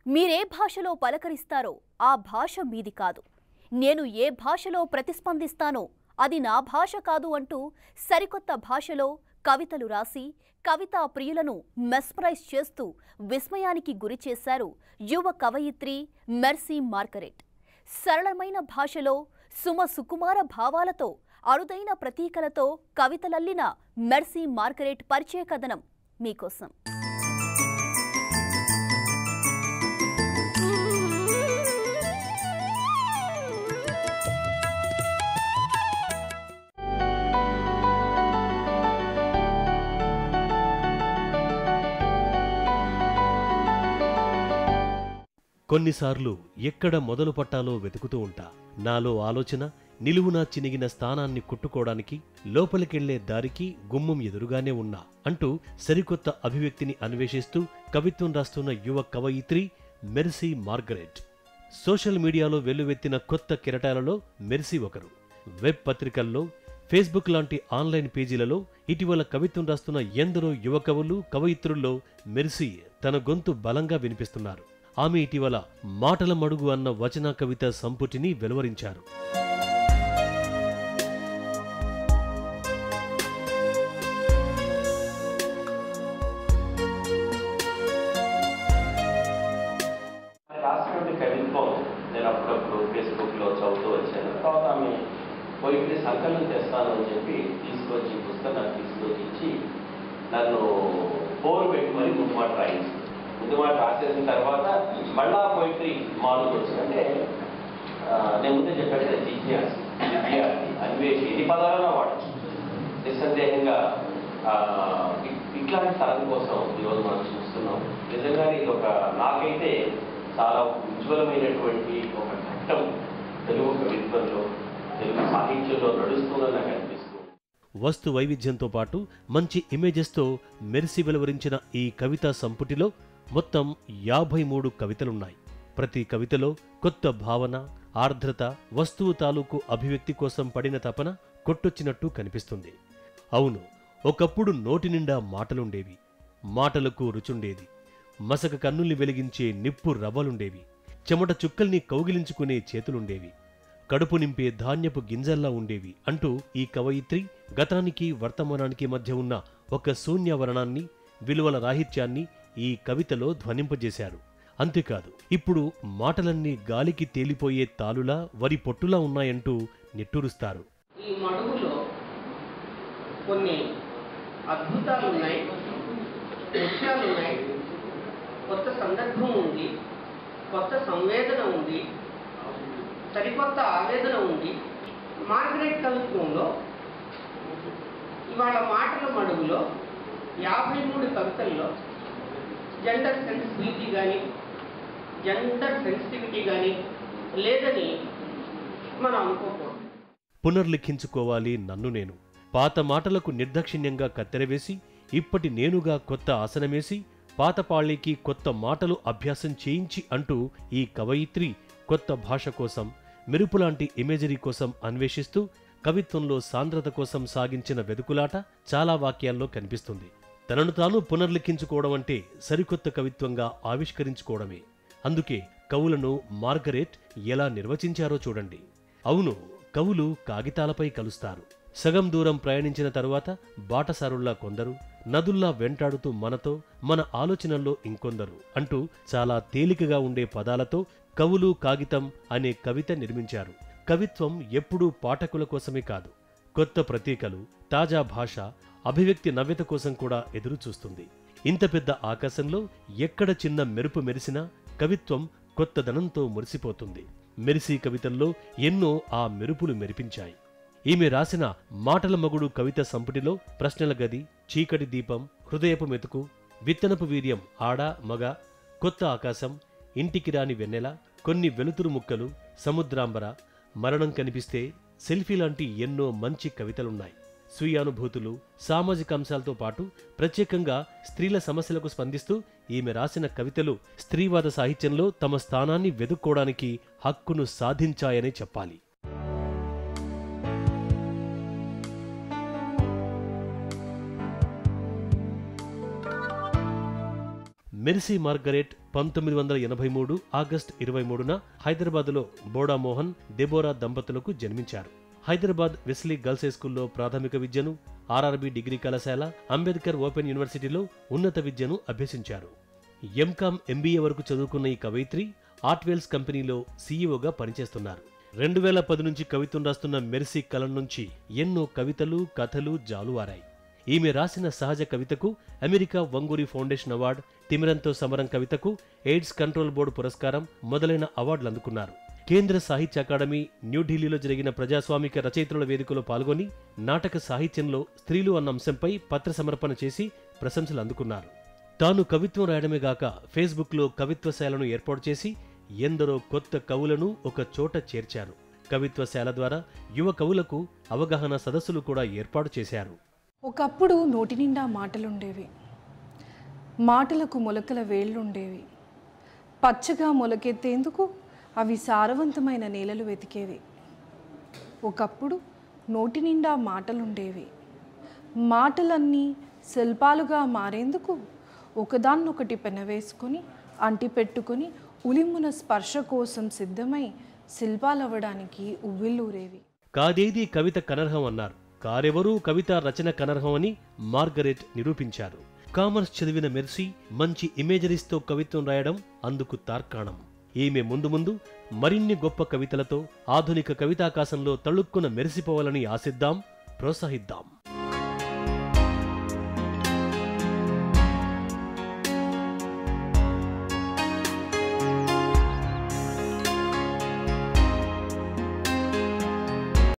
మీరే భాషలో పలకరిస్తారో ఆ భాష మీది కాదు నేను ఏ భాషలో ప్రతిస్పందిస్తానో అది నా భాష కాదు అంటూ సరికొత్త భాషలో కవితలు రాసి కవితా ప్రియులను మెస్మరైజ్ చేస్తూ విస్మయానికి గురిచేశారు యువ కవయిత్రి మెర్సీ మార్గరెట్ సరళమైన భాషలో సుమ సుకుమార భావాలతో అరుదైన ప్రతీకలతో కవితలల్లిన మెర్సీ మార్గరెట్ పరిచయ కథనం మీకోసం కొన్నిసార్లు ఎక్కడ మొదలు పట్టాలో వెతుకుతూ ఉంటా నాలో ఆలోచన నిలువునా చినిగిన స్థానాన్ని కుట్టుకోవడానికి లోపలికెళ్లే దారికి గుమ్మం ఎదురుగానే ఉన్నా అంటూ సరికొత్త అభివ్యక్తిని అన్వేషిస్తూ కవిత్వం రాస్తున్న యువ కవయిత్రి మెర్సీ మార్గరెట్ సోషల్ మీడియాలో వెల్లువెత్తిన కొత్త కిరటాలలో మెర్సీ ఒకరు వెబ్ పత్రికల్లో ఫేస్బుక్ లాంటి ఆన్లైన్ పేజీలలో ఇటీవల కవిత్వం రాస్తున్న ఎందరో యువ కవులు కవయిత్రుల్లో మెర్సీ తన గొంతు బలంగా వినిపిస్తున్నారు ఆమె ఇటీవల మాటల మడుగు అన్న వచన కవిత సంపుటిని వెలువరించారు రాసినటువంటి కవిత్వం నేను అప్పుడప్పుడు ఫేస్బుక్లో చదువుతూ వచ్చాను తర్వాత ఆమె పోయిట్రీ సంకలనం చేస్తాను అని చెప్పి తీసుకొచ్చి పుస్తకం నాకు తీసుకొచ్చి ఇచ్చి నన్ను బోర్ పెట్టి మరి ముందు మాట రాయించింది ముందు మాట రాసేసిన తర్వాత మళ్ళా పోయిట్రీ మాలకు వచ్చిందంటే ఆ, నేను ముందే చెప్పాను కదా జిజ్ఞాసి విద్యార్థి అన్వేషి ఇది పదాలను వాడచ్చు నిస్సందేహంగా ఆ, ఇ- ఇట్లాంటి తరం కోసం ఈరోజు మనం చూస్తున్నాం నిజంగా ఇది ఒక నాకైతే చాలా ఉజ్వలమైనటువంటి ఒక ఘట్టం తెలుగు కవిత్వంలో తెలుగు సాహిత్యంలో నడుస్తుందని నాకు అనిపిస్తుంది వస్తు వైవిధ్యంతో పాటు మంచి ఇమేజెస్తో మెరిసి వెలువరించిన ఈ కవితా సంపుటిలో మొత్తం యాభై మూడు కవితలున్నాయి ప్రతి కవితలో కొత్త భావన ఆర్ద్రత వస్తువు తాలూకు అభివ్యక్తి కోసం పడిన తపన కొట్టొచ్చినట్టు కనిపిస్తుంది అవును ఒకప్పుడు నోటి నిండా మాటలుండేవి మాటలకు రుచుండేది మసక కన్నుల్ని వెలిగించే నిప్పు రవ్వలుండేవి చెమట చుక్కల్ని కౌగిలించుకునే చేతులుండేవి కడుపు నింపే ధాన్యపు గింజల్లా ఉండేవి అంటూ ఈ కవయిత్రి గతానికి వర్తమానానికి మధ్య ఉన్న ఒక శూన్యవరణాన్ని విలువల రాహిత్యాన్ని ఈ కవితలో ధ్వనింపజేశారు అంతేకాదు ఇప్పుడు మాటలన్నీ గాలికి తేలిపోయే తాలులా వరి పొట్టులా ఉన్నాయంటూ నిట్టూరుస్తారు ఈ మడుగులో కొన్ని అద్భుతాలు ఉన్నాయి విషయాలు ఉన్నాయి కొత్త సందర్భం ఉంది కొత్త సంవేదన ఉంది సరికొత్త ఆవేదన ఉంది మార్గరెట్ కవిత్వంలో ఇవాళ మాటల మడుగులో యాభై మూడు కవితల్లో జెండర్ సెన్సిటివిటీ కానీ జెండర్ సెన్సిటివిటీ కానీ లేదని మనం అనుకోకూడదు పునర్లిఖించుకోవాలి నన్ను నేను పాత మాటలకు నిర్దాక్షిణ్యంగా కత్తెరవేసి ఇప్పటి నేనుగా కొత్త ఆసనమేసి పాత పాళీకి కొత్త మాటలు అభ్యాసం చేయించి అంటూ ఈ కవయిత్రి కొత్త భాష కోసం మెరుపులాంటి ఇమేజరీ కోసం అన్వేషిస్తూ కవిత్వంలో సాంద్రత కోసం సాగించిన వెదుకులాట చాలా వాక్యాల్లో కనిపిస్తుంది తనను తాను పునర్లిఖించుకోవడం అంటే సరికొత్త కవిత్వంగా ఆవిష్కరించుకోవడమే అందుకే కవులను మార్గరెట్ ఎలా నిర్వచించారో చూడండి అవును కవులు కాగితాలపై కలుస్తారు సగం దూరం ప్రయాణించిన తరువాత బాటసారుల్లా కొందరు నదుల్లా వెంటాడుతూ మనతో మన ఆలోచనల్లో ఇంకొందరు అంటూ చాలా తేలికగా ఉండే పదాలతో కవులు కాగితం అనే కవిత నిర్మించారు కవిత్వం ఎప్పుడూ పాఠకుల కోసమే కాదు కొత్త ప్రతీకలు తాజా భాష అభివ్యక్తి నవ్యత కోసం కూడా ఎదురు చూస్తుంది ఇంత పెద్ద ఆకాశంలో ఎక్కడ చిన్న మెరుపు మెరిసినా కవిత్వం కొత్తదనంతో మురిసిపోతుంది మెరిసి కవితల్లో ఎన్నో ఆ మెరుపులు మెరిపించాయి ఈమె రాసిన మాటల మగుడు కవిత సంపుటిలో ప్రశ్నల గది చీకటి దీపం హృదయపు మెతుకు విత్తనపు వీర్యం ఆడ మగ కొత్త ఆకాశం ఇంటికి రాని వెన్నెల కొన్ని వెలుతురు ముక్కలు సముద్రాంబర మరణం కనిపిస్తే సెల్ఫీ లాంటి ఎన్నో మంచి కవితలున్నాయి స్వీయానుభూతులు సామాజిక అంశాలతో పాటు ప్రత్యేకంగా స్త్రీల సమస్యలకు స్పందిస్తూ ఈమె రాసిన కవితలు స్త్రీవాద సాహిత్యంలో తమ స్థానాన్ని వెదుక్కోవడానికి హక్కును సాధించాయనే చెప్పాలి మెర్సీ మార్గరెట్ పంతొమ్మిది వందల ఎనభై మూడు ఆగస్టు ఇరవై మూడున హైదరాబాదులో బోడా మోహన్ డెబోరా దంపతులకు జన్మించారు హైదరాబాద్ వెస్లీ గర్ల్స్ హై స్కూల్లో ప్రాథమిక విద్యను ఆర్ఆర్బి డిగ్రీ కళాశాల అంబేద్కర్ ఓపెన్ యూనివర్సిటీలో ఉన్నత విద్యను అభ్యసించారు ఎంకామ్ ఎంబీఏ వరకు చదువుకున్న ఈ కవయిత్రి ఆర్ట్వెల్స్ కంపెనీలో సీఈఓగా పనిచేస్తున్నారు రెండు వేల పది నుంచి కవిత్వం రాస్తున్న మెర్సీ కలం నుంచి ఎన్నో కవితలు కథలు జాలువారాయి ఈమె రాసిన సహజ కవితకు అమెరికా వంగూరి ఫౌండేషన్ అవార్డు తిమిరంతో సమరం కవితకు ఎయిడ్స్ కంట్రోల్ బోర్డు పురస్కారం మొదలైన అవార్డులు అందుకున్నారు కేంద్ర సాహిత్య అకాడమీ న్యూఢిల్లీలో జరిగిన ప్రజాస్వామిక రచయితల వేదికలో పాల్గొని నాటక సాహిత్యంలో స్త్రీలు అన్న అంశంపై పత్ర సమర్పణ చేసి ప్రశంసలు అందుకున్నారు తాను కవిత్వం రాయడమే గాక ఫేస్బుక్లో కవిత్వశాలను ఏర్పాటు చేసి ఎందరో కొత్త కవులను ఒక చోట చేర్చారు కవిత్వశాల ద్వారా యువ కవులకు అవగాహన సదస్సులు కూడా ఏర్పాటు చేశారు ఒకప్పుడు నోటి నిండా మాటలుండేవి మాటలకు మొలకల వేళ్ళుండేవి పచ్చగా మొలకెత్తేందుకు అవి సారవంతమైన నేలలు వెతికేవి ఒకప్పుడు నోటి నిండా మాటలుండేవి మాటలన్నీ శిల్పాలుగా మారేందుకు ఒకదాన్నొకటి పెనవేసుకొని అంటిపెట్టుకొని ఉలిమున స్పర్శ కోసం సిద్ధమై శిల్పాలవ్వడానికి ఉవ్విల్లూరేవి కాదేది కవిత కనర్హం అన్నారు కారెవరూ కవిత రచన కనర్హం అని మార్గరెట్ నిరూపించారు కామర్స్ చదివిన మెర్సీ మంచి ఇమేజరీస్తో కవిత్వం రాయడం అందుకు తార్కాణం ఈమె ముందు ముందు మరిన్ని గొప్ప కవితలతో ఆధునిక కవితాకాశంలో తళుక్కున మెరిసిపోవాలని ఆశిద్దాం ప్రోత్సహిద్దాం